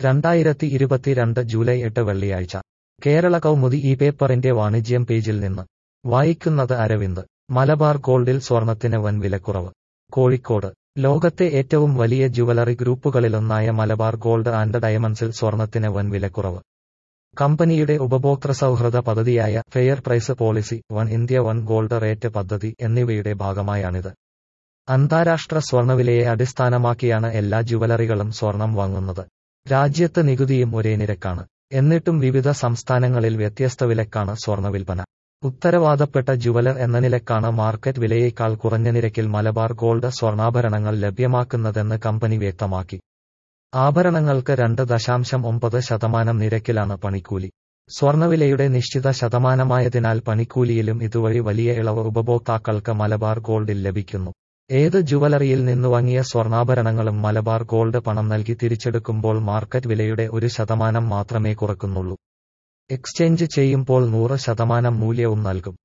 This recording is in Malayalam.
രണ്ടായിരത്തി ഇരുപത്തിരണ്ട് ജൂലൈ എട്ട് വെള്ളിയാഴ്ച കേരള കൗമുദി ഈ പേപ്പറിന്റെ വാണിജ്യം പേജിൽ നിന്ന് വായിക്കുന്നത് അരവിന്ദ് മലബാർ ഗോൾഡിൽ സ്വർണത്തിന് വൻ വിലക്കുറവ് കോഴിക്കോട് ലോകത്തെ ഏറ്റവും വലിയ ജുവലറി ഗ്രൂപ്പുകളിലൊന്നായ മലബാർ ഗോൾഡ് ആൻഡ് ഡയമണ്ട്സിൽ സ്വർണത്തിന് വൻ വിലക്കുറവ് കമ്പനിയുടെ ഉപഭോക്തൃ സൗഹൃദ പദ്ധതിയായ fair price policy one India one gold rate പദ്ധതി എന്നിവയുടെ ഭാഗമായാണിത് അന്താരാഷ്ട്ര സ്വർണവിലയെ അടിസ്ഥാനമാക്കിയാണ് എല്ലാ ജുവലറികളും സ്വർണം വാങ്ങുന്നത് രാജ്യത്ത് നികുതിയും ഒരേ നിരക്കാണ് എന്നിട്ടും വിവിധ സംസ്ഥാനങ്ങളിൽ വ്യത്യസ്ത വിലക്കാണ് സ്വർണ്ണ വിൽപ്പന ഉത്തരവാദപ്പെട്ട ജുവലർ എന്ന നിലക്കാണ് മാർക്കറ്റ് വിലയേക്കാൾ കുറഞ്ഞ നിരക്കിൽ മലബാർ ഗോൾഡ് സ്വർണ്ണാഭരണങ്ങൾ ലഭ്യമാക്കുന്നതെന്ന് കമ്പനി വ്യക്തമാക്കി ആഭരണങ്ങൾക്ക് രണ്ട് ദശാംശം ഒമ്പത് ശതമാനം നിരക്കിലാണ് പണിക്കൂലി സ്വർണവിലയുടെ നിശ്ചിത ശതമാനമായതിനാൽ പണിക്കൂലിയിലും ഇതുവഴി വലിയ ഇളവ് ഉപഭോക്താക്കൾക്ക് മലബാർ ഗോൾഡിൽ ലഭിക്കുന്നു ഏത് ജുവലറിയിൽ നിന്ന് വാങ്ങിയ സ്വർണ്ണാഭരണങ്ങളും മലബാർ ഗോൾഡ് പണം നൽകി തിരിച്ചെടുക്കുമ്പോൾ മാർക്കറ്റ് വിലയുടെ ഒരു ശതമാനം മാത്രമേ കുറക്കുന്നുള്ളൂ എക്സ്ചേഞ്ച് ചെയ്യുമ്പോൾ നൂറ് ശതമാനം മൂല്യവും നൽകും